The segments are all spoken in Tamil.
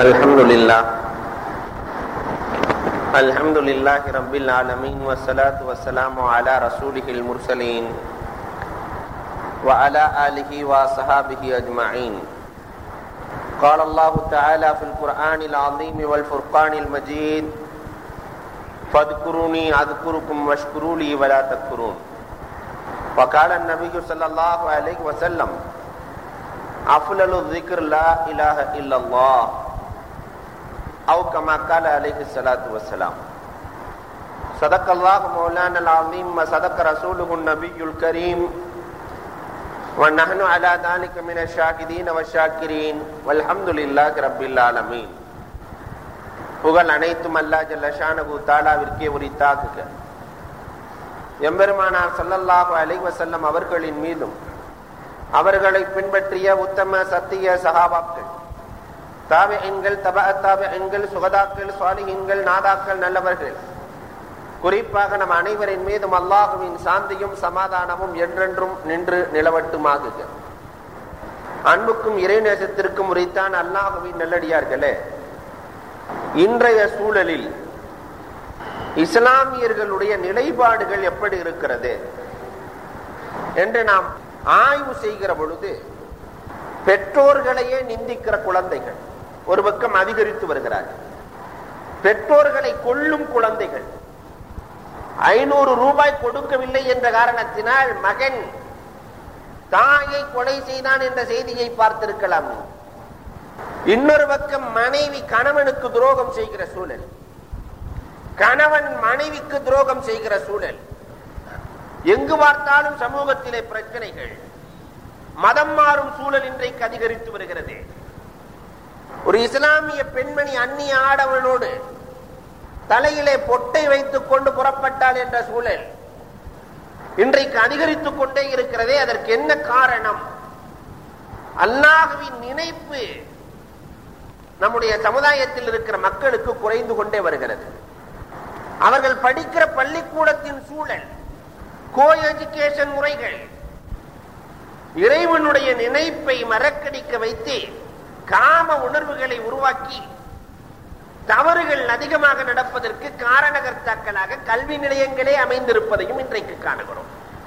الحمد لله الحمد لله رب العالمين والصلاة والسلام على رسوله المرسلين وعلى آله وصحابه أجمعين قال الله تعالى في القرآن العظيم والفرقان المجيد فاذكروني أذكركم واشكروا لي ولا تكفرون وقال النبي صلى الله عليه وسلم أفضل الذكر لا إله إلا الله أو كما قال عليه الصلاة والسلام صدق الله مولانا العظيم وصدق رسوله النبي الكريم ونحن على ذلك من الشاهدين والشاكرين والحمد لله رب العالمين புகழ் அனைத்தும் அல்லா ஜல்லஷானகு தாலாவிற்கே உரித்தாக்குக எம்பெருமானார் சல்லல்லாஹு அலைஹி வஸல்லம் அவர்களின் மீதும் அவர்களை பின்பற்றிய உத்தம சத்திய சகாபாக்கள் தாவி எண்கள் தப தாவி எண்கள் சுகதாக்கள் சுவாலிஹீன்கள் நாதாக்கள் நல்லவர்கள் குறிப்பாக நம் அனைவரின் மீதும் அல்லாஹுவின் சாந்தியும் சமாதானமும் என்றென்றும் நின்று நிலவட்டுமாகுக அன்புக்கும் இறைநேசத்திற்கும் உரித்தான் அல்லாஹுவின் நல்லடியார்களே இன்றைய சூழலில் இஸ்லாமியர்களுடைய நிலைப்பாடுகள் எப்படி இருக்கிறது என்று நாம் ஆய்வு செய்கிற பொழுது பெற்றோர்களையே நிந்திக்கிற குழந்தைகள் ஒரு பக்கம் அதிகரித்து வருகிறார்கள் பெற்றோர்களை கொல்லும் குழந்தைகள் ஐநூறு ரூபாய் கொடுக்கவில்லை என்ற காரணத்தினால் மகன் தாயை கொலை செய்தான் என்ற செய்தியை பார்த்திருக்கலாம் இன்னொரு பக்கம் மனைவி கணவனுக்கு துரோகம் செய்கிற சூழல் கணவன் மனைவிக்கு துரோகம் செய்கிற சூழல் எங்கு பார்த்தாலும் சமூகத்திலே பிரச்சனைகள் மதம் மாறும் சூழல் இன்றைக்கு அதிகரித்து வருகிறது ஒரு இஸ்லாமிய பெண்மணி அந்நிய ஆடவனோடு தலையிலே பொட்டை வைத்துக் கொண்டு புறப்பட்டாள் என்ற சூழல் இன்றைக்கு அதிகரித்துக் கொண்டே இருக்கிறதே அதற்கு என்ன காரணம் அல்லாஹுவின் நினைப்பு நம்முடைய சமுதாயத்தில் இருக்கிற மக்களுக்கு குறைந்து கொண்டே வருகிறது அவர்கள் படிக்கிற பள்ளிக்கூடத்தின் சூழல் கோ எஜுகேஷன் முறைகள் இறைவனுடைய நினைப்பை மறக்கடிக்க வைத்து காம உணர்வுகளை உருவாக்கி தவறுகள் அதிகமாக நடப்பதற்கு காரணகர்த்தாக்களாக கல்வி நிலையங்களே அமைந்திருப்பதையும் இன்றைக்கு காணுகிறோம்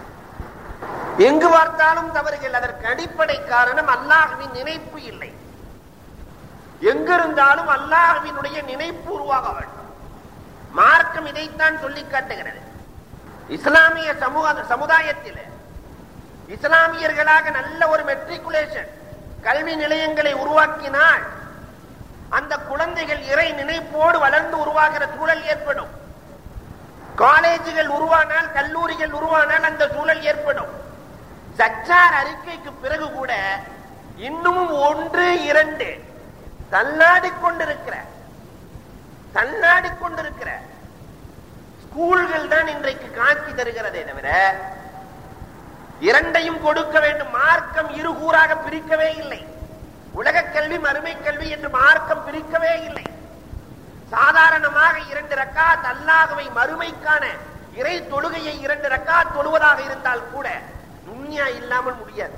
எங்கு பார்த்தாலும் தவறுகள் அதற்கு அடிப்படை காரணம் அல்லாஹுவின் நினைப்பு இல்லை எங்கிருந்தாலும் அல்லாஹுவினுடைய நினைப்பு உருவாக வேண்டும் மார்க்கம் இதைத்தான் சொல்லி காட்டுகிறது இஸ்லாமிய சமூக சமுதாயத்தில் இஸ்லாமியர்களாக நல்ல ஒரு மெட்ரிகுலேஷன் கல்வி நிலையங்களை உருவாக்கினால் அந்த குழந்தைகள் இறை நினைப்போடு வளர்ந்து உருவாகிற சூழல் ஏற்படும் காலேஜுகள் உருவானால் கல்லூரிகள் உருவானால் அந்த சூழல் ஏற்படும் சச்சார் அறிக்கைக்கு பிறகு கூட இன்னும் ஒன்று இரண்டு தள்ளாடி கொண்டிருக்கிற தள்ளாடி கொண்டிருக்கிற ஸ்கூல்கள் தான் இன்றைக்கு காட்சி தருகிறதே தவிர இரண்டையும் கொடுக்க வேண்டும் மார்க்கம் இரு கூறாக பிரிக்கவே இல்லை உலக கல்வி மறுமை கல்வி என்று மார்க்கம் பிரிக்கவே இல்லை சாதாரணமாக இரண்டு ரக்காத் அல்லாஹவை மறுமைக்கான இறை தொழுகையை இரண்டு ரக்காத் தொழுவதாக இருந்தால் கூட துன்யா இல்லாமல் முடியாது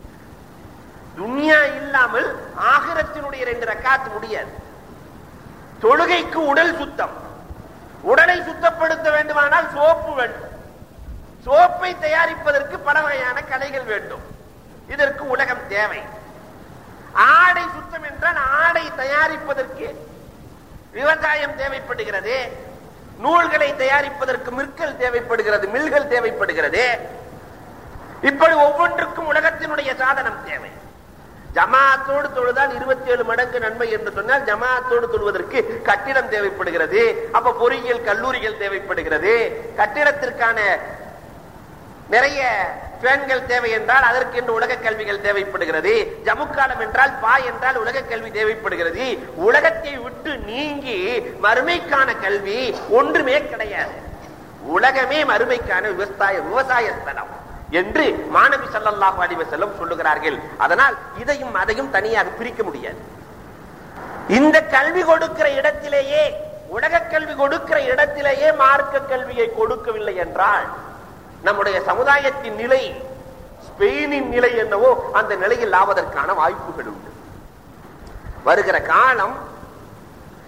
துன்யா இல்லாமல் ஆகிரத்தினுடைய ரெண்டு ரக்காத் முடியாது தொழுகைக்கு உடல் சுத்தம் உடலை சுத்தப்படுத்த வேண்டுமானால் சோப்பு வேண்டும் சோப்பை தயாரிப்பதற்கு பல வகையான கலைகள் வேண்டும் இதற்கு உலகம் தேவை ஆடை சுத்தம் என்றால் ஆடை தயாரிப்பதற்கு விவசாயம் தேவைப்படுகிறது நூல்களை தயாரிப்பதற்கு மிற்கள் தேவைப்படுகிறது மில்கள் தேவைப்படுகிறது இப்படி ஒவ்வொன்றுக்கும் உலகத்தினுடைய சாதனம் தேவை ஜமாத்தோடு தொழுதால் இருபத்தி ஏழு மடங்கு நன்மை என்று சொன்னால் ஜமாத்தோடு தொழுவதற்கு கட்டிடம் தேவைப்படுகிறது அப்ப பொறியியல் கல்லூரிகள் தேவைப்படுகிறது கட்டிடத்திற்கான நிறைய பேன்கள் தேவை என்றால் அதற்கு என்று உலக கல்விகள் தேவைப்படுகிறது ஜமுக்காலம் என்றால் பா என்றால் உலக கல்வி தேவைப்படுகிறது உலகத்தை விட்டு நீங்கி மறுமைக்கான கல்வி ஒன்றுமே கிடையாது உலகமே மறுமைக்கான விவசாய விவசாய ஸ்தலம் என்று மாணவி சல்லல்லாஹு அலைஹி செல்லம் சொல்லுகிறார்கள் அதனால் இதையும் அதையும் தனியாக பிரிக்க முடியாது இந்த கல்வி கொடுக்கிற இடத்திலேயே உலக கல்வி கொடுக்கிற இடத்திலேயே மார்க்க கல்வியை கொடுக்கவில்லை என்றால் நம்முடைய சமுதாயத்தின் நிலை ஸ்பெயினின் நிலை என்னவோ அந்த நிலையில் ஆவதற்கான வாய்ப்புகள் உண்டு வருகிற காலம்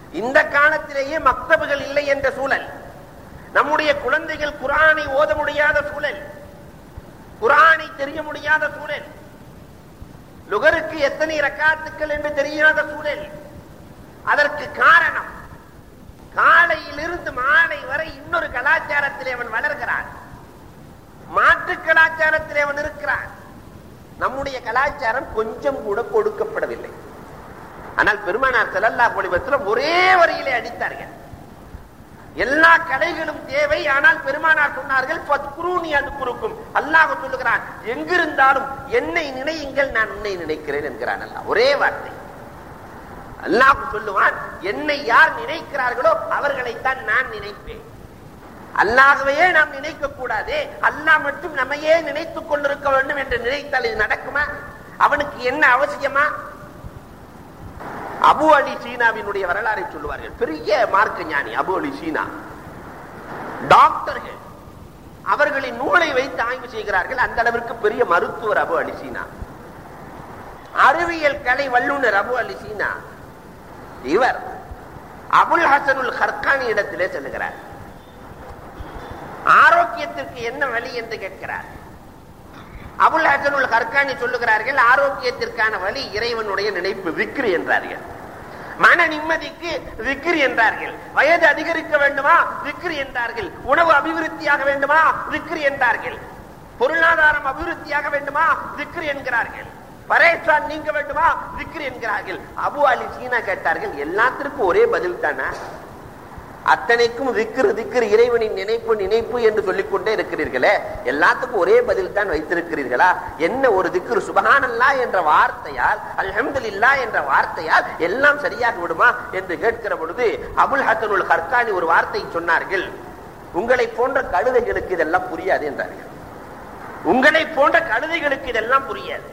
இந்த காலத்திலேயே மக்தபுகள் இல்லை என்ற சூழல் நம்முடைய குழந்தைகள் குரானை ஓத முடியாத சூழல் குரானை தெரிய முடியாத சூழல் லுகருக்கு எத்தனை ரக்காத்துக்கள் என்று தெரியாத சூழல் அதற்கு காரணம் காலையிலிருந்து மாலை வரை இன்னொரு கலாச்சாரத்திலே அவன் வளர்கிறான் மாற்று கலாச்சாரத்திலே அவன் இருக்கிறான் நம்முடைய கலாச்சாரம் கொஞ்சம் கூட கொடுக்கப்படவில்லை ஆனால் பெருமானார் செல்லல்லா பொலிபத்தில் ஒரே வரியிலே அடித்தார்கள் எல்லா கலைகளும் தேவை ஆனால் பெருமானார் சொன்னார்கள் பத்குருனி அது குறுக்கும் அல்லாஹ் சொல்லுகிறான் எங்கிருந்தாலும் என்னை நினையுங்கள் நான் உன்னை நினைக்கிறேன் என்கிறான் அல்லாஹ் ஒரே வார்த்தை அல்லாஹ் சொல்லுவான் என்னை யார் நினைக்கிறார்களோ அவர்களைத்தான் நான் நினைப்பேன் அல்லாகவே நாம் நினைக்க கூடாதே அல்லாஹ் மட்டும் நம்மையே நினைத்துக் கொண்டிருக்க வேண்டும் என்று நினைத்தால் இது நடக்குமா அவனுக்கு என்ன அவசியமா அபு அலி சீனாவினுடைய வரலாறை சொல்லுவார்கள் பெரிய மார்க்க ஞானி அபு அலி சீனா டாக்டர்கள் அவர்களின் நூலை வைத்து ஆய்வு செய்கிறார்கள் அந்த அளவிற்கு பெரிய மருத்துவர் அபு அலி சீனா அறிவியல் கலை வல்லுநர் அபு அலி சீனா இவர் அபுல் ஹசனுல் ஹர்கானி இடத்திலே செல்லுகிறார் ஆரோக்கியத்திற்கு என்ன வழி என்று கேட்கிறார் அபுல் ஹசனுல் ஹர்கானி சொல்லுகிறார்கள் ஆரோக்கியத்திற்கான வழி இறைவனுடைய நினைப்பு விக்ரி என்றார்கள் மன நிம்மதிக்கு விக்ரி என்றார்கள் வயது அதிகரிக்க வேண்டுமா விக்ரி என்றார்கள் உணவு அபிவிருத்தியாக வேண்டுமா விக்ரி என்றார்கள் பொருளாதாரம் அபிவிருத்தியாக வேண்டுமா விக்ரி என்கிறார்கள் பரேஷான் நீங்க வேண்டுமா விக்ரி என்கிறார்கள் அபு அலி சீனா கேட்டார்கள் எல்லாத்திற்கும் ஒரே பதில் தானே அத்தனைக்கும் திக்ரு திக்ரு இறைவனின் நினைப்பு நினைப்பு என்று சொல்லிக் கொண்டே இருக்கிறீர்களே எல்லாத்துக்கும் ஒரே பதில் தான் வைத்திருக்கிறீர்களா என்ன ஒரு திக்ரு சுபகானல்லா என்ற வார்த்தையால் அல்ஹம்துலில்லா என்ற வார்த்தையால் எல்லாம் சரியாக விடுமா என்று கேட்கிற பொழுது அபுல் ஹசனுல் ஹர்கானி ஒரு வார்த்தை சொன்னார்கள் உங்களை போன்ற கழுதைகளுக்கு இதெல்லாம் புரியாது என்றார்கள் உங்களை போன்ற கழுதைகளுக்கு இதெல்லாம் புரியாது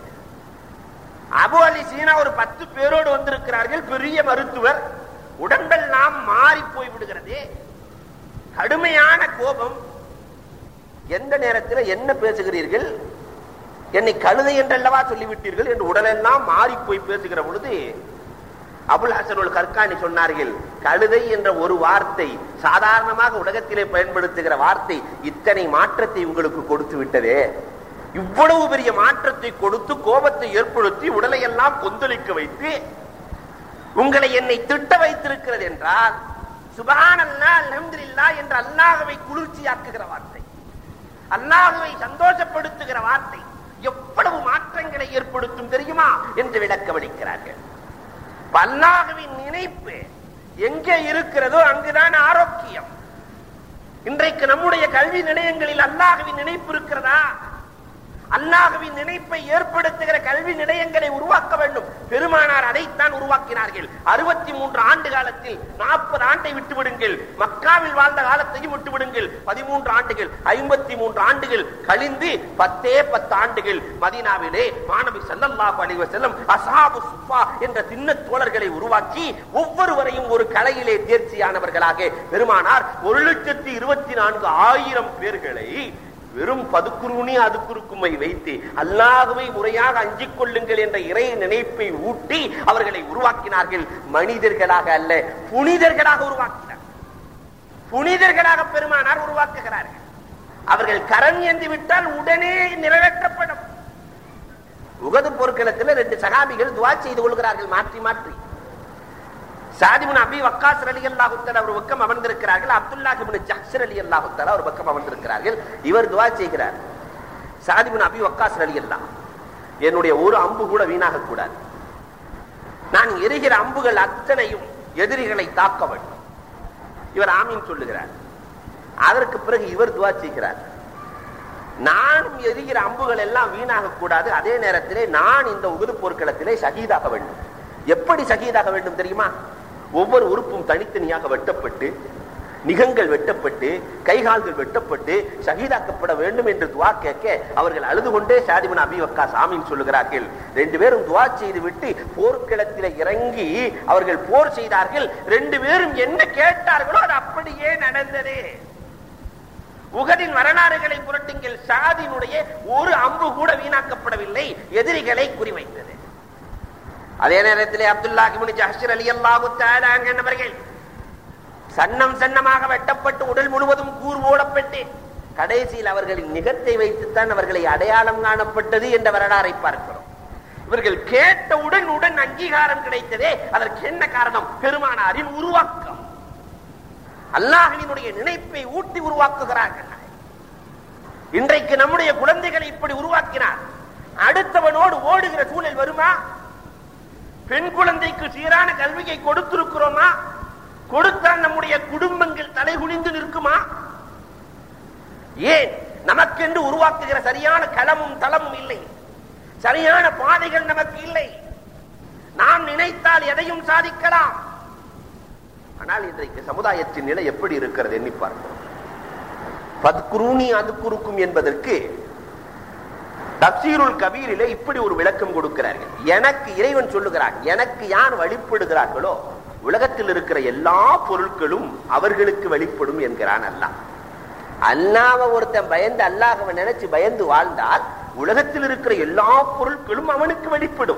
அபு அலி சீனா ஒரு பத்து பேரோடு வந்திருக்கிறார்கள் பெரிய மருத்துவர் உடம்பெல்லாம் மாறி போய் விடுகிறது கடுமையான கோபம் எந்த நேரத்தில் என்ன பேசுகிறீர்கள் என்னை கழுதை என்றல்லவா சொல்லிவிட்டீர்கள் என்று உடலெல்லாம் மாறி போய் பேசுகிற பொழுது அபுல் ஹசனுல் கர்கானி சொன்னார்கள் கழுதை என்ற ஒரு வார்த்தை சாதாரணமாக உலகத்திலே பயன்படுத்துகிற வார்த்தை இத்தனை மாற்றத்தை உங்களுக்கு கொடுத்து விட்டதே இவ்வளவு பெரிய மாற்றத்தை கொடுத்து கோபத்தை ஏற்படுத்தி உடலை எல்லாம் கொந்தளிக்க வைத்து உங்களை என்னை திட்ட வைத்திருக்கிறது என்றால் சுபானல்லா அல்ஹம்துலில்லா என்ற அல்லாஹவை குளிர்ச்சியாக்குகிற வார்த்தை அல்லாஹுவை சந்தோஷப்படுத்துகிற வார்த்தை எவ்வளவு மாற்றங்களை ஏற்படுத்தும் தெரியுமா என்று விளக்கமளிக்கிறார்கள் அல்லாஹுவின் நினைப்பு எங்கே இருக்கிறதோ அங்குதான் ஆரோக்கியம் இன்றைக்கு நம்முடைய கல்வி நிலையங்களில் அல்லாஹுவின் நினைப்பு இருக்கிறதா அல்லாஹுவின் நினைப்பை ஏற்படுத்துகிற கல்வி நிலையங்களை உருவாக்க வேண்டும் பெருமானார் அதைத்தான் உருவாக்கினார்கள் அறுபத்தி மூன்று ஆண்டு காலத்தில் நாற்பது ஆண்டை விட்டுவிடுங்கள் மக்காவில் வாழ்ந்த காலத்தையும் விட்டுவிடுங்கள் பதிமூன்று ஆண்டுகள் ஐம்பத்தி மூன்று ஆண்டுகள் கழிந்து பத்தே பத்து ஆண்டுகள் மதீனாவிலே மாணவி செல்லல்லாஹு அலைஹி செல்லம் அசாபு சுப்பா என்ற திண்ண தோழர்களை உருவாக்கி ஒவ்வொருவரையும் ஒரு கலையிலே தேர்ச்சியானவர்களாக பெருமானார் ஒரு லட்சத்தி இருபத்தி நான்கு ஆயிரம் பேர்களை வெறும் பதுக்குருணி அதுக்குறுக்குமை வைத்து அல்லாஹுவை முறையாக அஞ்சிக் கொள்ளுங்கள் என்ற இறை நினைப்பை ஊட்டி அவர்களை உருவாக்கினார்கள் மனிதர்களாக அல்ல புனிதர்களாக உருவாக்கினார் புனிதர்களாக பெருமானார் உருவாக்குகிறார்கள் அவர்கள் கரம் ஏந்தி விட்டால் உடனே நிறைவேற்றப்படும் உகது போர்க்களத்தில் ரெண்டு சகாபிகள் துவா செய்து கொள்கிறார்கள் மாற்றி மாற்றி சாதிமுன் அபி வக்காஸ் அலி அல்லாஹுத்தர் அவர் பக்கம் அமர்ந்திருக்கிறார்கள் அப்துல்லாஹ் இப்னு ஜஹ்சர் அலி அல்லாஹுத்தர் அவர் பக்கம் அமர்ந்திருக்கிறார்கள் இவர் துவா செய்கிறார் சாதிமுன் அபி வக்காஸ் அலி அல்லாஹ் என்னுடைய ஒரு அம்பு கூட வீணாக கூடாது நான் எரிகிற அம்புகள் அத்தனையும் எதிரிகளை தாக்க வேண்டும் இவர் ஆமீன் சொல்லுகிறார் அதற்கு பிறகு இவர் துவா செய்கிறார் நானும் எரிகிற அம்புகள் எல்லாம் வீணாக கூடாது அதே நேரத்திலே நான் இந்த உகுது போர்க்களத்திலே சகிதாக வேண்டும் எப்படி சகிதாக வேண்டும் தெரியுமா ஒவ்வொரு உறுப்பும் தனித்தனியாக வெட்டப்பட்டு நிகங்கள் வெட்டப்பட்டு கைகால்கள் வெட்டப்பட்டு ஷஹீதாக்கப்பட வேண்டும் என்று துவா கேட்க அவர்கள் அழுது கொண்டே ஷாதிமன் அபி வக்கா சாமின்னு சொல்லுகிறார்கள் ரெண்டு பேரும் துவா செய்து விட்டு போர்க்களத்தில் இறங்கி அவர்கள் போர் செய்தார்கள் ரெண்டு பேரும் என்ன கேட்டார்களோ அது அப்படியே நடந்தது உகதின் வரலாறுகளை புரட்டுங்கள் சாதினுடைய ஒரு அம்பு கூட வீணாக்கப்படவில்லை எதிரிகளை குறிவைத்தது அதே நேரத்திலே அப்துல்லா கிமுனி ஜஹர் அலி அல்லாஹு என்பவர்கள் சன்னம் சன்னமாக வெட்டப்பட்டு உடல் முழுவதும் கூர் ஓடப்பட்டு கடைசியில் அவர்களின் நிகத்தை வைத்துத்தான் அவர்களை அடையாளம் காணப்பட்டது என்ற வரலாறை பார்க்கிறோம் இவர்கள் கேட்டவுடன் உடன் அங்கீகாரம் கிடைத்ததே அதற்கு என்ன காரணம் பெருமானாரின் உருவாக்கம் அல்லாஹினுடைய நினைப்பை ஊட்டி உருவாக்குகிறார்கள் இன்றைக்கு நம்முடைய குழந்தைகளை இப்படி உருவாக்கினார் அடுத்தவனோடு ஓடுகிற சூழல் வருமா பெண் குழந்தைக்கு சீரான கல்வியை கொடுத்திருக்கிறோமா கொடுத்தால் நம்முடைய குடும்பங்கள் தலைகுனிந்து நிற்குமா ஏன் நமக்கென்று உருவாக்குகிற சரியான களமும் தளமும் இல்லை சரியான பாதைகள் நமக்கு இல்லை நாம் நினைத்தால் எதையும் சாதிக்கலாம் ஆனால் இன்றைக்கு சமுதாயத்தின் நிலை எப்படி இருக்கிறது எண்ணி பார்ப்போம் பத்குருணி அதுக்குறுக்கும் என்பதற்கு தப்சீருல் கபீரிலே இப்படி ஒரு விளக்கம் கொடுக்கிறார்கள் எனக்கு இறைவன் சொல்லுகிறார் எனக்கு யார் வழிபடுகிறார்களோ உலகத்தில் இருக்கிற எல்லா பொருட்களும் அவர்களுக்கு வெளிப்படும் என்கிறான் அல்லாஹ் அல்லாம ஒருத்தன் பயந்து அல்லாஹவை நினைச்சு பயந்து வாழ்ந்தால் உலகத்தில் இருக்கிற எல்லா பொருட்களும் அவனுக்கு வெளிப்படும்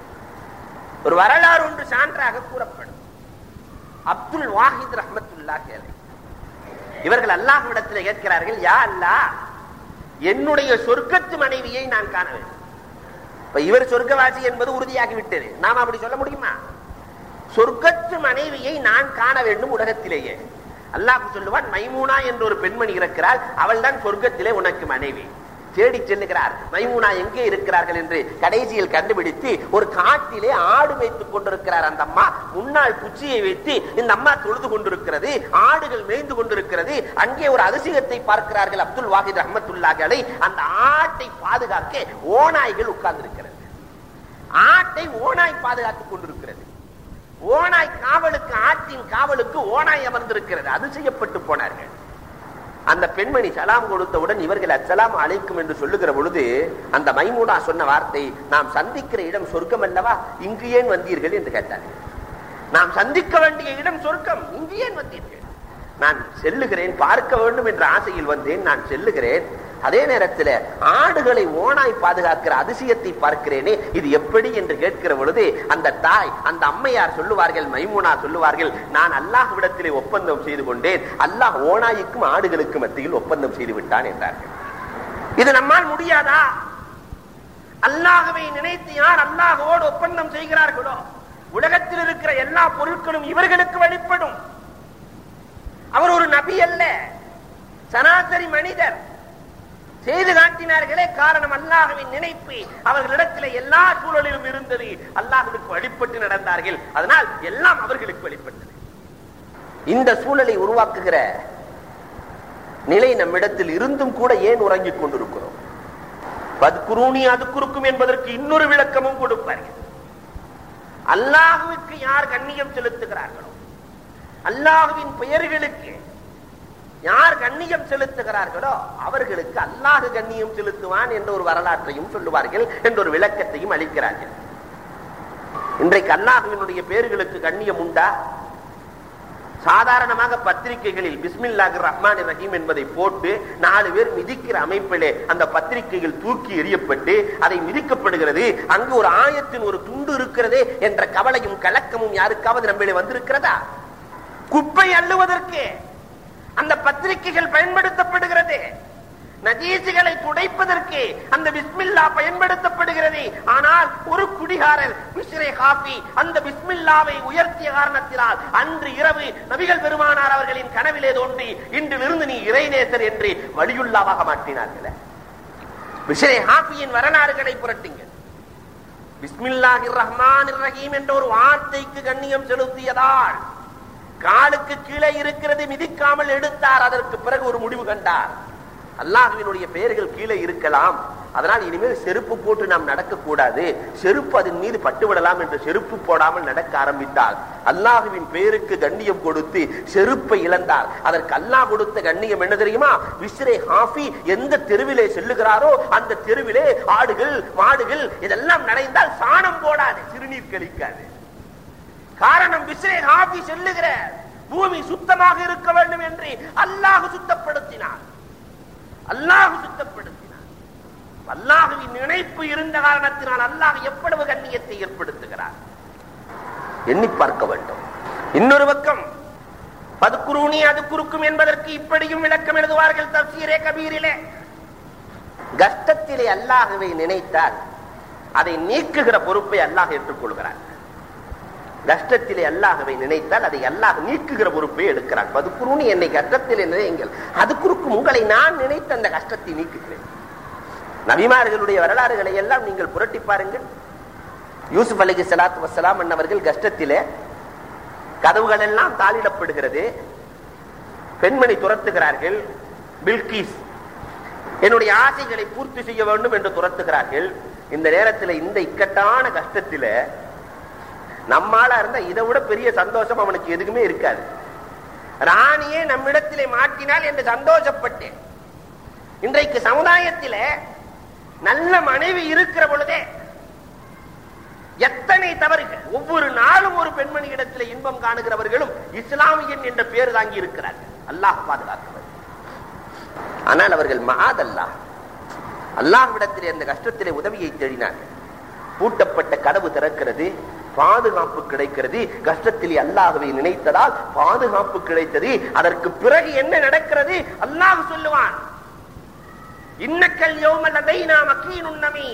ஒரு வரலாறு ஒன்று சான்றாக கூறப்படும் அப்துல் வாஹித் ரஹமத்துல்லா கேளை இவர்கள் அல்லாஹ்விடத்தில் கேட்கிறார்கள் யா அல்லா என்னுடைய சொர்க்கத்து மனைவியை நான் காண வேண்டும் இப்ப இவர் சொர்க்கவாசி என்பது உறுதியாகி விட்டது நாம் அப்படி சொல்ல முடியுமா சொர்க்கத்து மனைவியை நான் காண வேண்டும் உலகத்திலேயே அல்லாஹ் சொல்லுவான் மைமூனா என்ற ஒரு பெண்மணி இருக்கிறாள் அவள் தான் சொர்க்கத்திலே உனக்கு மனைவி தேடி செல்லுகிறார் மைமூனா எங்கே இருக்கிறார்கள் என்று கடைசியில் கண்டுபிடித்து ஒரு காட்டிலே ஆடு வைத்துக் கொண்டிருக்கிறார் அந்த அம்மா முன்னாள் குச்சியை வைத்து இந்த அம்மா தொழுது கொண்டிருக்கிறது ஆடுகள் மேய்ந்து கொண்டிருக்கிறது அங்கே ஒரு அதிசயத்தை பார்க்கிறார்கள் அப்துல் வாஹித் அஹமத்துல்லாக்களை அந்த ஆட்டை பாதுகாக்க ஓநாய்கள் உட்கார்ந்திருக்கிறது ஆட்டை ஓநாய் பாதுகாத்துக் கொண்டிருக்கிறது ஓனாய் காவலுக்கு ஆட்டின் காவலுக்கு ஓனாய் அமர்ந்திருக்கிறது அது செய்யப்பட்டு போனார்கள் அந்த பெண்மணி சலாம் கொடுத்தவுடன் இவர்கள் அச்சலாம் அழைக்கும் என்று சொல்லுகிற பொழுது அந்த மைமூனா சொன்ன வார்த்தை நாம் சந்திக்கிற இடம் சொர்க்கம் அல்லவா இங்கு ஏன் வந்தீர்கள் என்று கேட்டார்கள் நாம் சந்திக்க வேண்டிய இடம் சொர்க்கம் இங்கு ஏன் வந்தீர்கள் நான் செல்லுகிறேன் பார்க்க வேண்டும் என்ற ஆசையில் வந்தேன் நான் செல்லுகிறேன் அதே நேரத்தில் ஆடுகளை ஓனாய் பாதுகாக்கிற அதிசயத்தை பார்க்கிறேனே இது எப்படி என்று கேட்கிற பொழுது அந்த தாய் அந்த அம்மையார் சொல்லுவார்கள் மைமுனா சொல்லுவார்கள் நான் அல்லாஹ் விடத்திலே ஒப்பந்தம் செய்து கொண்டேன் அல்லாஹ் ஓனாய்க்கும் ஆடுகளுக்கு மத்தியில் ஒப்பந்தம் செய்து விட்டான் என்றார்கள் இது நம்மால் முடியாதா அல்லாஹவை நினைத்து யார் அல்லாஹோடு ஒப்பந்தம் செய்கிறார்களோ உலகத்தில் இருக்கிற எல்லா பொருட்களும் இவர்களுக்கு வெளிப்படும் அவர் ஒரு நபி அல்ல சராசரி மனிதர் செய்து காட்டினார்களே காரணம் அல்லாஹுவின் நினைப்பு அவர்களிடத்தில் எல்லா சூழலிலும் இருந்தது அல்லாஹுக்கு வழிபட்டு நடந்தார்கள் அதனால் எல்லாம் அவர்களுக்கு வெளிப்பட்டது இந்த சூழலை உருவாக்குகிற நிலை நம்மிடத்தில் இருந்தும் கூட ஏன் உறங்கிக் கொண்டிருக்கிறோம் பத்குருணி அது குறுக்கும் என்பதற்கு இன்னொரு விளக்கமும் கொடுப்பார்கள் அல்லாஹுவுக்கு யார் கண்ணியம் செலுத்துகிறார்களோ அல்லாஹுவின் பெயர்களுக்கு யார் கண்ணியம் செலுத்துகிறார்களோ அவர்களுக்கு அல்லாஹு கண்ணியம் செலுத்துவான் என்ற ஒரு வரலாற்றையும் சொல்லுவார்கள் என்ற ஒரு விளக்கத்தையும் அளிக்கிறார்கள் இன்றைக்கு அல்லாஹுவினுடைய பேர்களுக்கு கண்ணியம் உண்டா சாதாரணமாக பத்திரிகைகளில் பிஸ்மில்லாஹ் ரஹ்மான் ரஹீம் என்பதை போட்டு நாலு பேர் மிதிக்கிற அமைப்பிலே அந்த பத்திரிகைகள் தூக்கி எறியப்பட்டு அதை மிதிக்கப்படுகிறது அங்கு ஒரு ஆயத்தின் ஒரு துண்டு இருக்கிறதே என்ற கவலையும் கலக்கமும் யாருக்காவது நம்மளே வந்திருக்கிறதா குப்பை அள்ளுவதற்கு அந்த பத்திரிகைகள் பயன்படுத்தப்படுகிறது நஜீசுகளை துடைப்பதற்கு அந்த பிஸ்மில்லா பயன்படுத்தப்படுகிறது ஆனால் ஒரு குடிகாரன் பிஸ்ரே காபி அந்த பிஸ்மில்லாவை உயர்த்திய காரணத்தினால் அன்று இரவு நபிகள் பெருமானார் அவர்களின் கனவிலே தோன்றி இன்றிலிருந்து நீ இறைநேசர் என்று வழியுள்ளாவாக மாற்றினார்களே பிஸ்ரே ஹாபியின் வரலாறுகளை புரட்டுங்கள் பிஸ்மில்லாஹிர் ரஹ்மான் ரஹீம் என்ற ஒரு வார்த்தைக்கு கண்ணியம் செலுத்தியதால் காலுக்கு கீழே இருக்கிறது மிதிக்காமல் எடுத்தார் அதற்கு பிறகு ஒரு முடிவு கண்டார் அல்லாஹுவினுடைய பெயர்கள் கீழே இருக்கலாம் அதனால் இனிமேல் செருப்பு போட்டு நாம் நடக்க கூடாது செருப்பு அதன் மீது பட்டுவிடலாம் என்று செருப்பு போடாமல் நடக்க ஆரம்பித்தால் அல்லாஹுவின் பெயருக்கு கண்ணியம் கொடுத்து செருப்பை இழந்தார் அதற்கு அல்லாஹ் கொடுத்த கண்ணியம் என்ன தெரியுமா விஸ்ரே ஹாஃபி எந்த தெருவிலே செல்லுகிறாரோ அந்த தெருவிலே ஆடுகள் மாடுகள் இதெல்லாம் நடைந்தால் சாணம் போடாது சிறுநீர் கழிக்காது காரணம் விஸ்ரே ஹாஃபி செல்லுகிற பூமி சுத்தமாக இருக்க வேண்டும் என்று அல்லாஹ் சுத்தப்படுத்தினார் அல்லாஹ் சுத்தப்படுத்தினார் அல்லாஹுவின் நினைப்பு இருந்த காரணத்தினால் அல்லாஹ் எவ்வளவு கண்ணியத்தை ஏற்படுத்துகிறார் எண்ணி பார்க்க வேண்டும் இன்னொரு பக்கம் பதுக்குருணி அது குறுக்கும் என்பதற்கு இப்படியும் விளக்கம் எழுதுவார்கள் தப்சீரே கபீரிலே கஷ்டத்திலே அல்லாஹுவை நினைத்தால் அதை நீக்குகிற பொறுப்பை அல்லாஹ் ஏற்றுக்கொள்கிறார் கஷ்டத்திலே அல்லாஹவை நினைத்தால் அதை அல்லாஹ் நீக்குகிற பொறுப்பை எடுக்கிறான் பதுக்குருணி என்னை கஷ்டத்திலே நினைங்கள் அது குறுக்கும் உங்களை நான் நினைத்த அந்த கஷ்டத்தை நீக்குகிறேன் நபிமார்களுடைய வரலாறுகளை எல்லாம் நீங்கள் புரட்டி பாருங்கள் யூசுப் அலிகி சலாத்து வசலாம் அண்ணவர்கள் கஷ்டத்திலே கதவுகள் எல்லாம் தாளிடப்படுகிறது பெண்மணி துரத்துகிறார்கள் பில்கீஸ் என்னுடைய ஆசைகளை பூர்த்தி செய்ய வேண்டும் என்று துரத்துகிறார்கள் இந்த நேரத்தில் இந்த இக்கட்டான கஷ்டத்தில நம்மால இருந்தா இதை விட பெரிய சந்தோஷம் அவனுக்கு எதுக்குமே இருக்காது ராணியே நம்மிடத்திலே மாட்டினால் என்று சந்தோஷப்பட்டேன் இன்றைக்கு சமுதாயத்திலே நல்ல மனைவி இருக்கிற பொழுதே எத்தனை தவறுகள் ஒவ்வொரு நாளும் ஒரு பெண்மணி இடத்துல இன்பம் காணுகிறவர்களும் இஸ்லாமியன் என்ற பேர் தாங்கி இருக்கிறார்கள் அல்லாஹ் பாதுகாக்கிறது ஆனால் அவர்கள் மகாதல்லாஹ் அல்லாஹ்விடத்திலே அந்த கஷ்டத்திலே உதவியை தேடினார்கள் பூட்டப்பட்ட கதவு திறக்கிறது பாதுகாப்பு கிடைக்கிறது கஷ்டத்தில் அல்லாஹுவை நினைத்ததால் பாதுகாப்பு கிடைத்தது அதற்கு பிறகு என்ன நடக்கிறது அல்லாஹ் சொல்லுவான் இன்னக்கல் யோமலதை நாம் அக்கீனுன்னமீ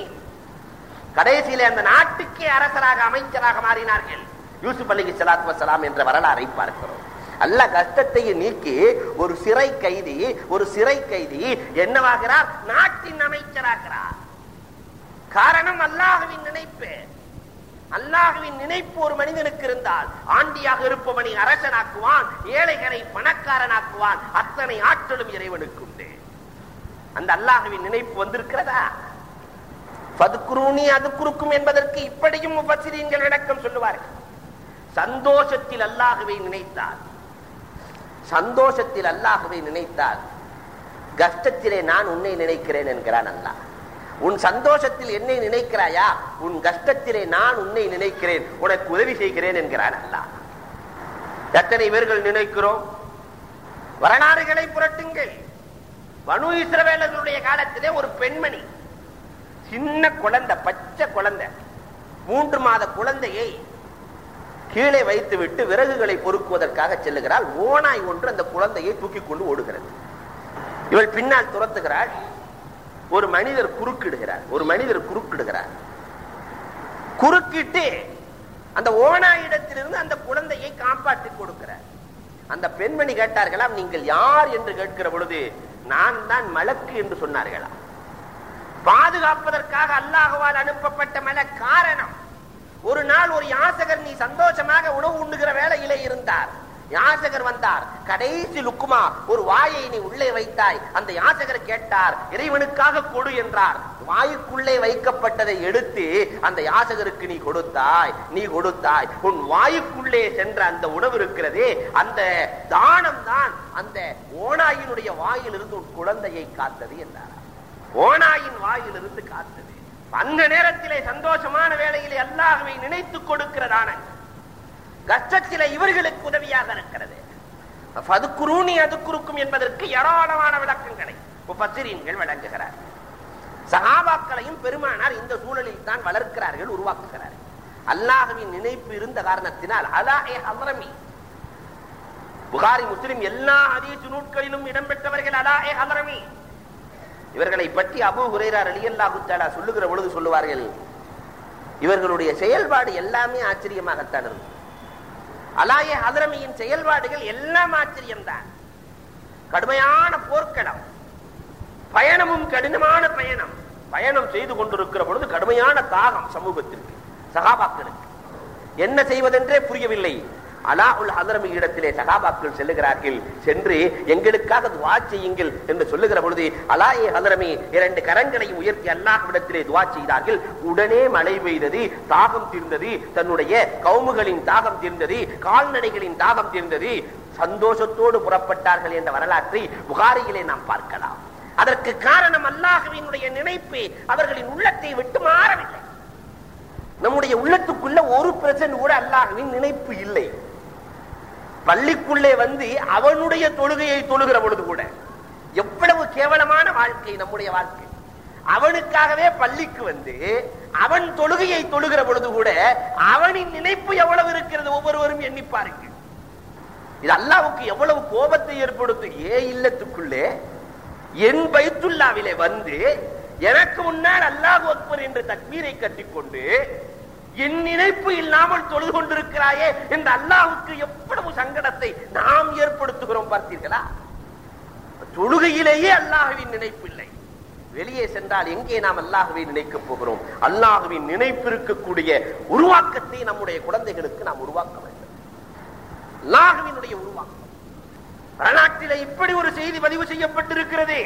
கடைசியில அந்த நாட்டுக்கே அரசராக அமைச்சராக மாறினார்கள் யூசுப் அலி சலாத் வசலாம் என்ற வரலாறை பார்க்கிறோம் அல்ல கஷ்டத்தை நீக்கி ஒரு சிறை கைதி ஒரு சிறை கைதி என்னவாகிறார் நாட்டின் அமைச்சராகிறார் காரணம் அல்லாஹுவின் நினைப்பு அல்லாஹுவின் நினைப்பு ஒரு மனிதனுக்கு இருந்தால் ஆண்டியாக இருப்பவனை அரசனாக்குவான் ஏழைகளை பணக்காரனாக்குவான் அத்தனை ஆற்றலும் இறைவனுக்கு உண்டு அந்த அல்லாஹுவின் நினைப்பு வந்திருக்கிறதா பதுக்குருணி அது குறுக்கும் என்பதற்கு இப்படியும் முபசிரியங்கள் விளக்கம் சொல்லுவார்கள் சந்தோஷத்தில் அல்லாஹுவை நினைத்தால் சந்தோஷத்தில் அல்லாஹுவை நினைத்தால் கஷ்டத்திலே நான் உன்னை நினைக்கிறேன் என்கிறான் அல்லாஹ் உன் சந்தோஷத்தில் என்னை நினைக்கிறாயா உன் கஷ்டத்திலே நான் உன்னை நினைக்கிறேன் உனக்கு உதவி செய்கிறேன் என்கிறான் அல்லாஹ் எத்தனை பேர்கள் நினைக்கிறோம் வரலாறுகளை புரட்டுங்கள் வனு இஸ்ரவேலர்களுடைய காலத்திலே ஒரு பெண்மணி சின்ன குழந்தை பச்சை குழந்தை மூன்று மாத குழந்தையை கீழே வைத்து விட்டு விறகுகளை பொறுக்குவதற்காக செல்லுகிறாள் ஓனாய் ஒன்று அந்த குழந்தையை தூக்கி கொண்டு ஓடுகிறது இவள் பின்னால் துரத்துகிறாள் ஒரு மனிதர் குறுக்கிடுகிறார் ஒரு மனிதர் குறுக்கிடுகிறார் குறுக்கிட்டு அந்த ஓனாயிடத்திலிருந்து அந்த குழந்தையை காப்பாற்றி கொடுக்கிறார் அந்த பெண்மணி கேட்டார்களாம் நீங்கள் யார் என்று கேட்கிற பொழுது நான் தான் மலக்கு என்று சொன்னார்களா பாதுகாப்பதற்காக அல்லாஹுவால் அனுப்பப்பட்ட மல காரணம் ஒரு நாள் ஒரு யாசகர் நீ சந்தோஷமாக உணவு உண்ணுகிற வேலையிலே இருந்தார் யாசகர் வந்தார் கடைசி லுக்குமா ஒரு வாயை நீ உள்ளே வைத்தாய் அந்த யாசகர் கேட்டார் இறைவனுக்காக கொடு என்றார் வாய்க்குள்ளே வைக்கப்பட்டதை எடுத்து அந்த யாசகருக்கு நீ கொடுத்தாய் நீ கொடுத்தாய் உன் வாயுக்குள்ளே சென்ற அந்த உணவு இருக்கிறதே அந்த தானம் தான் அந்த ஓனாயினுடைய வாயிலிருந்து உன் குழந்தையை காத்தது என்றார் ஓனாயின் வாயிலிருந்து காத்தது அந்த நேரத்திலே சந்தோஷமான வேளையிலே அல்லாஹுவை நினைத்துக் கொடுக்கிறதான கஷ்டத்திலே இவர்களுக்கு உதவியாக இருக்கிறது பதுக்குருணி அதுக்குறுக்கும் என்பதற்கு ஏராளமான விளக்கங்களை பசிரியன்கள் வழங்குகிறார் சகாபாக்களையும் பெருமானார் இந்த சூழலில் தான் வளர்க்கிறார்கள் உருவாக்குகிறார்கள் அல்லாஹுவின் நினைப்பு இருந்த காரணத்தினால் அலாஹே ஹலரமி புகாரி முஸ்லிம் எல்லா ஹதீஸ் நூட்களிலும் இடம்பெற்றவர்கள் அலாஹே ஹலரமி இவர்களை பற்றி அபு ஹுரேரார் அலி அல்லாஹு தாலா சொல்லுகிற பொழுது சொல்லுவார்கள் இவர்களுடைய செயல்பாடு எல்லாமே ஆச்சரியமாகத்தான் இருக்கும் அலாய ஹதரமியின் செயல்பாடுகள் எல்லாம் ஆச்சரியம்தான் கடுமையான போர்க்களம் பயணமும் கடினமான பயணம் பயணம் செய்து கொண்டிருக்கிற பொழுது கடுமையான தாகம் சமூகத்திற்கு சகாபாக்களுக்கு என்ன செய்வதென்றே புரியவில்லை அலா உல் ஹதரமி இடத்திலே சகாபாக்கள் செல்லுகிறார்கள் சென்று எங்களுக்காக துவா செய்யுங்கள் என்று சொல்லுகிற பொழுது அலாயே ஹதரமி இரண்டு கரங்களையும் உயர்த்தி அல்லாஹ்விடத்திலே துவா செய்தார்கள் உடனே மழை பெய்தது தாகம் தீர்ந்தது தன்னுடைய கவுமுகளின் தாகம் தீர்ந்தது கால்நடைகளின் தாகம் தீர்ந்தது சந்தோஷத்தோடு புறப்பட்டார்கள் என்ற வரலாற்றை புகாரியிலே நாம் பார்க்கலாம் அதற்கு காரணம் அல்லாஹுவினுடைய நினைப்பு அவர்களின் உள்ளத்தை விட்டு மாறவில்லை நம்முடைய உள்ளத்துக்குள்ள ஒரு பிரச்சனை கூட அல்லாஹுவின் நினைப்பு இல்லை பள்ளிக்குள்ளே வந்து அவனுடைய தொழுகையை தொழுகிற பொழுது கூட எவ்வளவு கேவலமான வாழ்க்கை நம்முடைய வாழ்க்கை அவனுக்காகவே பள்ளிக்கு வந்து அவன் தொழுகையை தொழுகிற பொழுது கூட அவனின் நினைப்பு எவ்வளவு இருக்கிறது ஒவ்வொருவரும் எண்ணி பாருங்கள் இது அல்லாவுக்கு எவ்வளவு கோபத்தை ஏற்படுத்தும் ஏ இல்லத்துக்குள்ளே என் பைத்துல்லாவிலே வந்து எனக்கு முன்னால் அல்லாஹ் அக்பர் என்று தக்மீரை கட்டிக்கொண்டு என் நினைப்பு இல்லாமல் தொழுது கொண்டிருக்கிறாயே என்று அல்லாஹுக்கு எவ்வளவு சங்கடத்தை நாம் ஏற்படுத்துகிறோம் பார்த்தீர்களா தொழுகையிலேயே அல்லாஹுவின் நினைப்பு இல்லை வெளியே சென்றால் எங்கே நாம் அல்லாஹுவை நினைக்கப் போகிறோம் அல்லாஹுவின் நினைப்பு இருக்கக்கூடிய உருவாக்கத்தை நம்முடைய குழந்தைகளுக்கு நாம் உருவாக்க வேண்டும் அல்லாஹுவினுடைய உருவாக்கம் வரலாற்றிலே இப்படி ஒரு செய்தி பதிவு செய்யப்பட்டிருக்கிறது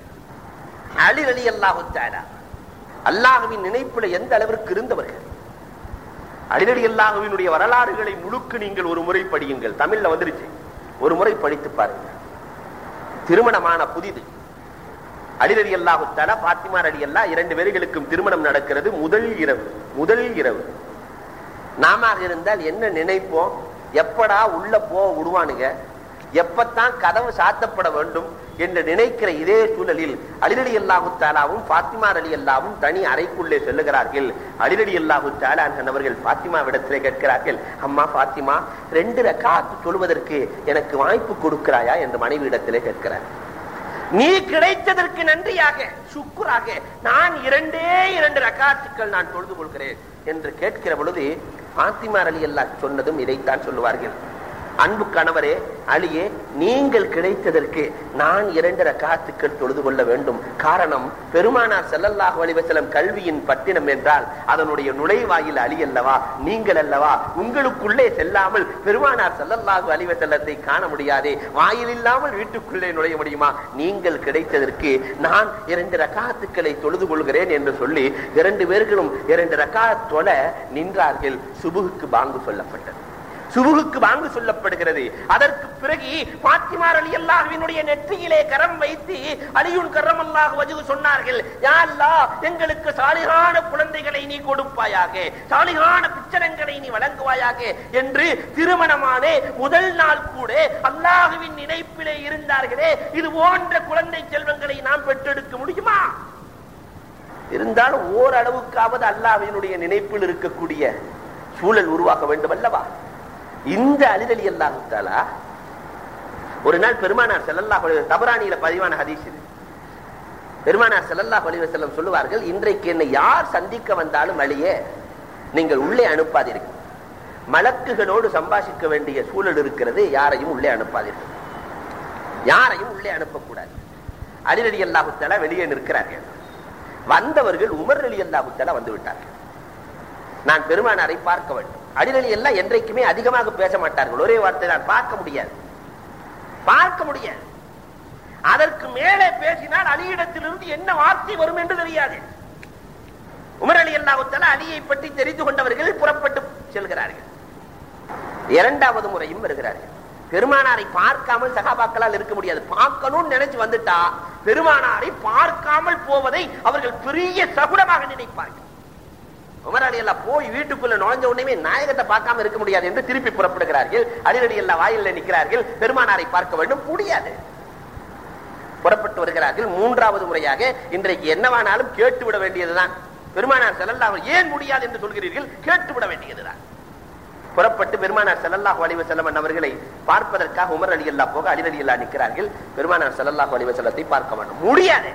அலி அலி அல்லாஹு தாலா அல்லாஹுவின் நினைப்புல எந்த அளவிற்கு இருந்தவர்கள் அலிரடி அல்லாஹுவினுடைய வரலாறுகளை முழுக்க நீங்கள் ஒரு முறை படியுங்கள் தமிழ்ல வந்துருச்சு ஒரு முறை படித்து பாருங்க திருமணமான புதிது அலிரடி அல்லாஹு தாலா பாத்திமா அலி அல்லா இரண்டு பேர்களுக்கும் திருமணம் நடக்கிறது முதல் இரவு முதல் இரவு நாம இருந்தால் என்ன நினைப்போம் எப்படா உள்ள போ விடுவானுங்க எப்பத்தான் கதவு சாத்தப்பட வேண்டும் என்று நினைக்கிற இதே சூழலில் அலிரடி அல்லாஹு தாலாவும் பாத்திமா அலி அல்லாவும் தனி அறைக்குள்ளே செல்லுகிறார்கள் அலிரடி அல்லாஹு தாலான் அவர்கள் பாத்திமாவிடத்திலே கேட்கிறார்கள் அம்மா பாத்திமா ரெண்டு ரக்காத்து சொல்வதற்கு எனக்கு வாய்ப்பு கொடுக்கிறாயா என்று மனைவியிடத்திலே கேட்கிறார் நீ கிடைத்ததற்கு நன்றியாக சுக்குராக நான் இரண்டே இரண்டு ரக்காத்துக்கள் நான் தொழுது கொள்கிறேன் என்று கேட்கிற பொழுது பாத்திமார் அலி அல்லா சொன்னதும் இதைத்தான் சொல்லுவார்கள் அன்பு கணவரே அலியே நீங்கள் கிடைத்ததற்கு நான் இரண்டு ரக்காத்துக்கள் தொழுது கொள்ள வேண்டும் காரணம் பெருமானார் செல்லல்லாஹ் வலிவசலம் கல்வியின் பட்டினம் என்றால் அதனுடைய நுழைவாயில் அலி அல்லவா நீங்கள் அல்லவா உங்களுக்குள்ளே செல்லாமல் பெருமானார் செல்லல்லாஹு அலிவசல்லத்தை காண முடியாதே வாயில் இல்லாமல் வீட்டுக்குள்ளே நுழைய முடியுமா நீங்கள் கிடைத்ததற்கு நான் இரண்டு ரக்காத்துக்களை தொழுது கொள்கிறேன் என்று சொல்லி இரண்டு பேர்களும் இரண்டு ரக்காத் தொழ நின்றார்கள் சுபுகுக்கு பாங்கு சொல்லப்பட்டது சுபுகுக்கு வாங்கு சொல்லப்படுகிறது அதற்கு பிறகு பாத்திமார் அலி அல்லாஹுவினுடைய நெற்றியிலே கரம் வைத்து அலியுன் கரம் அல்லாஹ் வஜு சொன்னார்கள் யா அல்லாஹ் எங்களுக்கு சாலிகான குழந்தைகளை நீ கொடுப்பாயாக சாலிகான பிச்சரங்களை நீ வழங்குவாயாக என்று திருமணமானே முதல் நாள் கூட அல்லாஹுவின் நினைப்பிலே இருந்தார்களே இது போன்ற குழந்தை செல்வங்களை நாம் பெற்றெடுக்க முடியுமா இருந்தாலும் ஓரளவுக்காவது அல்லாஹ்வினுடைய நினைப்பில் இருக்கக்கூடிய சூழல் உருவாக்க வேண்டும் அல்லவா இந்த அலிரலி அல்லாஹாலா ஒரு நாள் பெருமானார் செல்லல்லா தபராணியில பதிவான ஹதீஸ் இது பெருமானார் செல்லல்லா செல்லம் சொல்லுவார்கள் இன்றைக்கு என்னை யார் சந்திக்க வந்தாலும் வழியே நீங்கள் உள்ளே அனுப்பாதீர்கள் மலக்குகளோடு சம்பாஷிக்க வேண்டிய சூழல் இருக்கிறது யாரையும் உள்ளே அனுப்பாதீர்கள் யாரையும் உள்ளே அனுப்பக்கூடாது அலிரலி அல்லாஹுத்தாலா வெளியே நிற்கிறார்கள் வந்தவர்கள் உமர் அலி அல்லாஹுத்தாலா வந்து விட்டார்கள் நான் பெருமானாரை பார்க்க வேண்டும் அடிநலி எல்லாம் என்றைக்குமே அதிகமாக பேச மாட்டார்கள் ஒரே வார்த்தை நான் பார்க்க முடியாது பார்க்க முடியாது அதற்கு மேலே பேசினால் அலியிடத்திலிருந்து என்ன வார்த்தை வரும் என்று தெரியாது உமர் அலி அல்லாஹுத்தால அலியை பற்றி தெரிந்து கொண்டவர்கள் புறப்பட்டு செல்கிறார்கள் இரண்டாவது முறையும் வருகிறார்கள் பெருமானாரை பார்க்காமல் சகாபாக்களால் இருக்க முடியாது பார்க்கணும்னு நினைச்சு வந்துட்டா பெருமானாரை பார்க்காமல் போவதை அவர்கள் பெரிய சகுனமாக நினைப்பார்கள் உமர் அலி அல்லா போய் வீட்டுக்குள்ள நுழைஞ்ச உடனே நாயகத்தை பார்க்காம இருக்க முடியாது என்று திருப்பி புறப்படுகிறார்கள் அலிரடி அல்லா வாயில நிற்கிறார்கள் பெருமானாரை பார்க்க வேண்டும் முடியாது புறப்பட்டு வருகிறார்கள் மூன்றாவது முறையாக இன்றைக்கு என்னவானாலும் கேட்டு விட வேண்டியதுதான் பெருமானார் செல்லல்லா ஏன் முடியாது என்று சொல்கிறீர்கள் கேட்டு விட வேண்டியதுதான் புறப்பட்டு பெருமானார் செல்லல்லாஹு அலிவ செல்லம் அவர்களை பார்ப்பதற்காக உமர் அலி அல்லா போக அலிரடி அல்லா நிற்கிறார்கள் பெருமானார் செல்லல்லாஹு அலிவ செல்லத்தை பார்க்க வேண்டும் முடியாது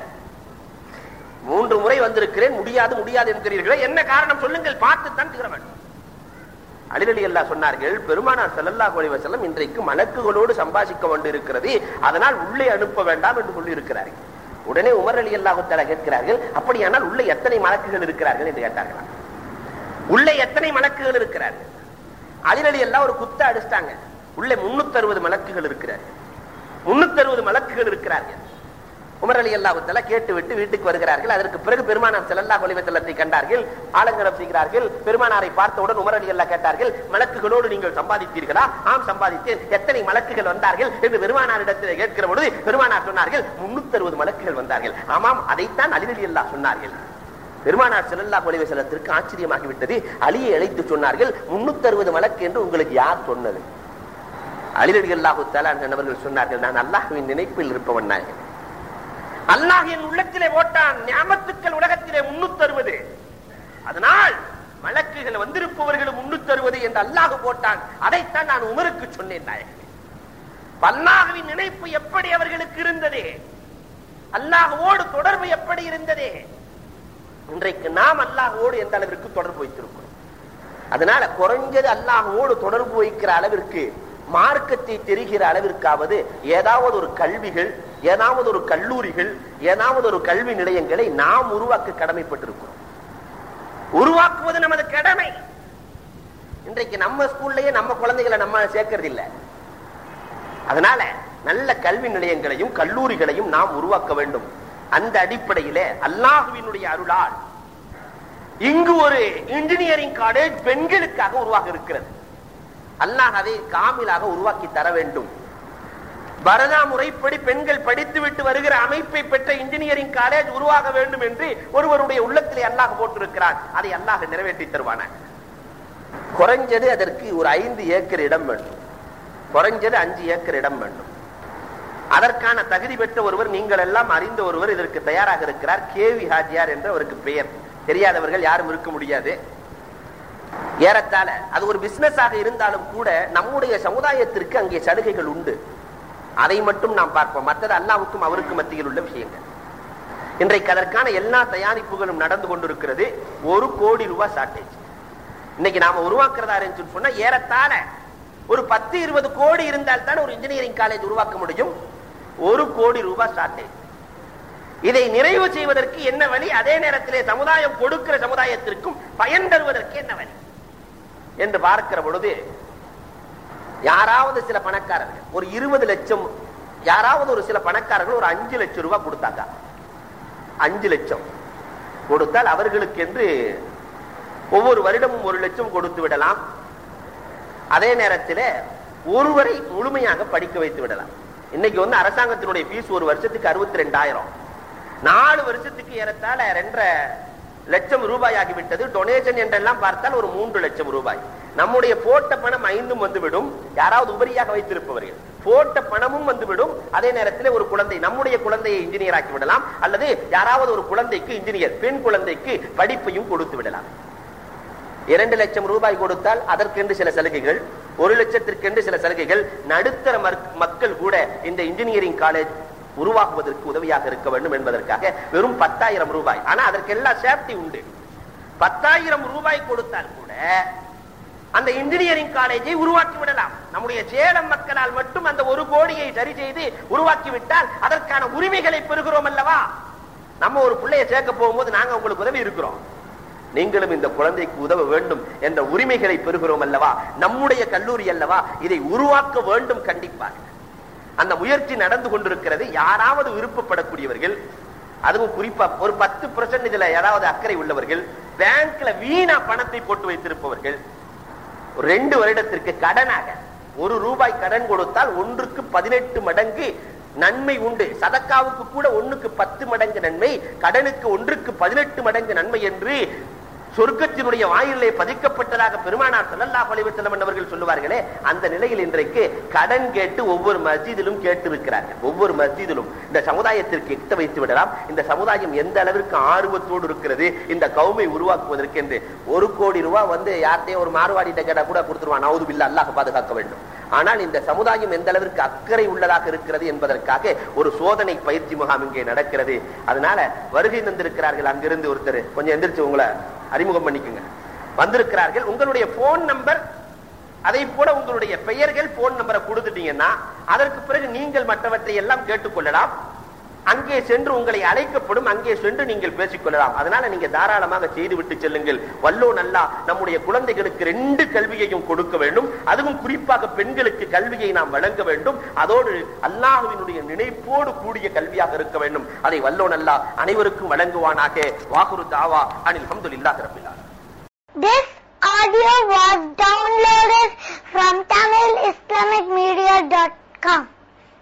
மூன்று முறை வந்திருக்கிறேன் முடியாது முடியாது என்கிறீர்களே என்ன காரணம் சொல்லுங்கள் பார்த்து தான் தீர வேண்டும் அலிரலி அல்லா சொன்னார்கள் பெருமானார் செல்லல்லா குலைவ செல்லம் இன்றைக்கு மலக்குகளோடு சம்பாதிக்க வேண்டி இருக்கிறது அதனால் உள்ளே அனுப்ப வேண்டாம் என்று சொல்லி இருக்கிறார்கள் உடனே உமர் அலி அல்லாஹுத்தாலா கேட்கிறார்கள் அப்படியானால் உள்ளே எத்தனை மலக்குகள் இருக்கிறார்கள் என்று கேட்டார்களா உள்ளே எத்தனை மலக்குகள் இருக்கிறார்கள் அலிரலி எல்லாம் ஒரு குத்த அடிச்சிட்டாங்க உள்ளே முன்னூத்தி அறுபது மலக்குகள் இருக்கிறார்கள் முன்னூத்தி அறுபது மலக்குகள் இருக்கிறார்கள் உமர் அலி அல்லாஹுத்தலா கேட்டு விட்டு வீட்டுக்கு வருகிறார்கள் அதற்கு பிறகு பெருமானார் செல்லல்லா ஒளிவத்தலத்தை கண்டார்கள் ஆலங்கரம் செய்கிறார்கள் பெருமானாரை பார்த்தவுடன் உமர் அலி அல்லா கேட்டார்கள் மலக்குகளோடு நீங்கள் சம்பாதித்தீர்களா ஆம் சம்பாதித்தேன் எத்தனை மலக்குகள் வந்தார்கள் என்று பெருமானாரிடத்தில் கேட்கிற பொழுது பெருமானார் சொன்னார்கள் முன்னூத்தி அறுபது மலக்குகள் வந்தார்கள் ஆமாம் அதைத்தான் அலிரலி அல்லா சொன்னார்கள் பெருமானார் செல்லல்லா ஒளிவ செல்லத்திற்கு ஆச்சரியமாகிவிட்டது அலியை அழைத்து சொன்னார்கள் முன்னூத்தி அறுபது மலக்கு என்று உங்களுக்கு யார் சொன்னது அலிரடி அல்லாஹு அவர்கள் சொன்னார்கள் நான் அல்லாஹுவின் நினைப்பில் இருப்பவன் நாயகன் அல்லாஹ் என் உள்ளத்திலே போட்டான் ஞாபத்துக்கள் உலகத்திலே முன்னுத் தருவது அதனால் வழக்குகள் வந்திருப்பவர்களும் முன்னுத் தருவது என்று அல்லாஹ் போட்டான் அதைத்தான் நான் உமருக்கு சொன்னேன் நாயகமே அல்லாஹுவின் நினைப்பு எப்படி அவர்களுக்கு இருந்தது அல்லாஹுவோடு தொடர்பு எப்படி இருந்தது இன்றைக்கு நாம் அல்லாஹுவோடு எந்த அளவிற்கு தொடர்பு வைத்திருக்கிறோம் அதனால குறைஞ்சது அல்லாஹுவோடு தொடர்பு வைக்கிற அளவிற்கு மார்க்கத்தை தெரிகிற அளவிற்காவது ஏதாவது ஒரு கல்விகள் ஏதாவது ஒரு கல்லூரிகள் ஏதாவது ஒரு கல்வி நிலையங்களை நாம் உருவாக்க கடமைப்பட்டிருக்கிறோம் உருவாக்குவது நமது கடமை இன்றைக்கு நம்ம ஸ்கூல்லயே நம்ம குழந்தைகளை நம்ம சேர்க்கறது இல்லை அதனால நல்ல கல்வி நிலையங்களையும் கல்லூரிகளையும் நாம் உருவாக்க வேண்டும் அந்த அடிப்படையிலே அல்லாஹுவினுடைய அருளால் இங்கு ஒரு இன்ஜினியரிங் காலேஜ் பெண்களுக்காக உருவாக இருக்கிறது அல்லாஹ் அதை காமிலாக உருவாக்கி தர வேண்டும் பரதா முறைப்படி பெண்கள் படித்துவிட்டு வருகிற அமைப்பை பெற்ற இன்ஜினியரிங் காலேஜ் உருவாக வேண்டும் என்று ஒருவருடைய உள்ளத்திலே அல்லாஹ் போட்டிருக்கிறான் அதை அல்லாஹ் நிறைவேற்றி தருவான குறைஞ்சது அதற்கு ஒரு ஐந்து ஏக்கர் இடம் வேண்டும் குறைஞ்சது அஞ்சு ஏக்கர் இடம் வேண்டும் அதற்கான தகுதி பெற்ற ஒருவர் நீங்கள் எல்லாம் அறிந்த ஒருவர் இதற்கு தயாராக இருக்கிறார் கேவி ஹாஜியார் என்ற அவருக்கு பெயர் தெரியாதவர்கள் யாரும் இருக்க முடியாது ஏறத்தாழ அது ஒரு பிசினஸ் ஆக இருந்தாலும் கூட நம்முடைய சமுதாயத்திற்கு அங்கே சலுகைகள் உண்டு அதை மட்டும் நாம் பார்ப்போம் மற்றது அல்லாவுக்கும் அவருக்கு மத்தியில் உள்ள விஷயங்கள் இன்றைக்கு அதற்கான எல்லா தயாரிப்புகளும் நடந்து கொண்டிருக்கிறது ஒரு கோடி ரூபாய் ஷார்டேஜ் இன்னைக்கு நாம உருவாக்குறதா இருந்துச்சுன்னு சொன்னா ஏறத்தாழ ஒரு பத்து இருபது கோடி இருந்தால் தான் ஒரு இன்ஜினியரிங் காலேஜ் உருவாக்க முடியும் ஒரு கோடி ரூபாய் ஷார்டேஜ் இதை நிறைவு செய்வதற்கு என்ன வழி அதே நேரத்திலே சமுதாயம் கொடுக்கிற சமுதாயத்திற்கும் பயன் தருவதற்கு என்ன வழி என்று பார்க்கிற பொழுது யாராவது சில பணக்காரர்கள் ஒரு இருபது லட்சம் யாராவது ஒரு சில பணக்காரர்கள் ஒரு அஞ்சு லட்சம் ரூபாய் கொடுத்தாங்க அஞ்சு லட்சம் கொடுத்தால் அவர்களுக்கு என்று ஒவ்வொரு வருடமும் ஒரு லட்சம் கொடுத்து விடலாம் அதே நேரத்தில் ஒருவரை முழுமையாக படிக்க வைத்து விடலாம் இன்னைக்கு வந்து அரசாங்கத்தினுடைய பீஸ் ஒரு வருஷத்துக்கு அறுபத்தி ரெண்டாயிரம் நாலு வருஷத்துக்கு ஏறத்தாழ ரெண்டரை லட்சம் ரூபாய் ஆகிவிட்டது டொனேஷன் என்றெல்லாம் பார்த்தால் ஒரு மூன்று லட்சம் ரூபாய் நம்முடைய போட்ட பணம் ஐந்தும் வந்துவிடும் யாராவது உபரியாக வைத்திருப்பவர்கள் போட்ட பணமும் வந்துவிடும் அதே நேரத்தில் ஒரு குழந்தை நம்முடைய குழந்தையை இன்ஜினியர் ஆக்கி விடலாம் அல்லது யாராவது ஒரு குழந்தைக்கு இன்ஜினியர் பெண் குழந்தைக்கு படிப்பையும் கொடுத்து விடலாம் இரண்டு லட்சம் ரூபாய் கொடுத்தால் அதற்கென்று சில சலுகைகள் ஒரு லட்சத்திற்கென்று சில சலுகைகள் நடுத்தர மக்கள் கூட இந்த இன்ஜினியரிங் காலேஜ் உருவாக்குவதற்கு உதவியாக இருக்க வேண்டும் என்பதற்காக வெறும் பத்தாயிரம் ரூபாய் ஆனா அதற்கெல்லாம் சேஃப்டி உண்டு பத்தாயிரம் ரூபாய் கொடுத்தால் கூட அந்த இன்ஜினியரிங் காலேஜை உருவாக்கி விடலாம் நம்முடைய சேலம் மக்களால் மட்டும் அந்த ஒரு கோடியை சரி செய்து உருவாக்கி விட்டால் அதற்கான உரிமைகளை பெறுகிறோம் அல்லவா நம்ம ஒரு பிள்ளையை சேர்க்க போகும்போது நாங்க உங்களுக்கு உதவி இருக்கிறோம் நீங்களும் இந்த குழந்தைக்கு உதவ வேண்டும் என்ற உரிமைகளை பெறுகிறோம் அல்லவா நம்முடைய கல்லூரி அல்லவா இதை உருவாக்க வேண்டும் கண்டிப்பாக அந்த முயற்சி நடந்து கொண்டிருக்கிறது யாராவது விருப்பப்படக்கூடியவர்கள் அதுவும் குறிப்பா ஒரு பத்து பர்சன்ட் இதுல யாராவது அக்கறை உள்ளவர்கள் பேங்க்ல வீணா பணத்தை போட்டு வைத்திருப்பவர்கள் ரெண்டு வருடத்திற்கு கடனாக ஒரு ரூபாய் கடன் கொடுத்தால் ஒன்றுக்கு பதினெட்டு மடங்கு நன்மை உண்டு சதக்காவுக்கு கூட ஒண்ணுக்கு பத்து மடங்கு நன்மை கடனுக்கு ஒன்றுக்கு பதினெட்டு மடங்கு நன்மை என்று சொர்க்கத்தினுடைய வாயிலே பதிக்கப்பட்டதாக பெருமானார் ஸல்லல்லாஹு அலைஹி வஸல்லம் அவர்கள் சொல்லுவார்களே அந்த நிலையில் இன்றைக்கு கடன் கேட்டு ஒவ்வொரு மஸ்ஜிதிலும் கேட்டு இருக்கிறார்கள் ஒவ்வொரு மஸ்ஜிதிலும் இந்த சமுதாயத்திற்கு எட்ட வைத்து விடலாம் இந்த சமுதாயம் எந்த அளவிற்கு ஆர்வத்தோடு இருக்கிறது இந்த கௌமை உருவாக்குவதற்கு என்று ஒரு கோடி ரூபாய் வந்து யார்கிட்டயும் ஒரு மார்வாடிட்ட கேட்டா கூட கொடுத்துருவான் நவுது பில்லா அல்லாஹ் பாதுகாக்க வேண்டும் ஆனால் இந்த சமுதாயம் எந்த அளவிற்கு அக்கறை உள்ளதாக இருக்கிறது என்பதற்காக ஒரு சோதனை பயிற்சி முகாம் இங்கே நடக்கிறது அதனால வருகை தந்திருக்கிறார்கள் அங்கிருந்து ஒருத்தர் கொஞ்சம் எந்திரிச்சு உங்களை அறிமுகம் பண்ணிக்கோங்க வந்திருக்கிறார்கள் உங்களுடைய போன் நம்பர் அதை போல உங்களுடைய பெயர்கள் போன் நம்பரை கொடுத்துட்டீங்கன்னா அதற்கு பிறகு நீங்கள் மற்றவற்றை எல்லாம் கேட்டுக்கொள்ளலாம் அங்கே சென்று உங்களை அழைக்கப்படும் அங்கே சென்று நீங்கள் பேசிக்கொள்ளலாம் அதனால நீங்க தாராளமாக செய்து விட்டு செல்லுங்கள் வல்லோ நல்லா நம்முடைய குழந்தைகளுக்கு ரெண்டு கல்வியையும் கொடுக்க வேண்டும் அதுவும் குறிப்பாக பெண்களுக்கு கல்வியை நாம் வழங்க வேண்டும் அதோடு அல்லாஹுவினுடைய நினைப்போடு கூடிய கல்வியாக இருக்க வேண்டும் அதை வல்லோ நல்லா அனைவருக்கும் வழங்குவானாக வாகுரு தாவா அனில் அஹமதுல்லாஹி ரபில் ஆலமீன் This audio was downloaded from TamilIslamicMedia.com.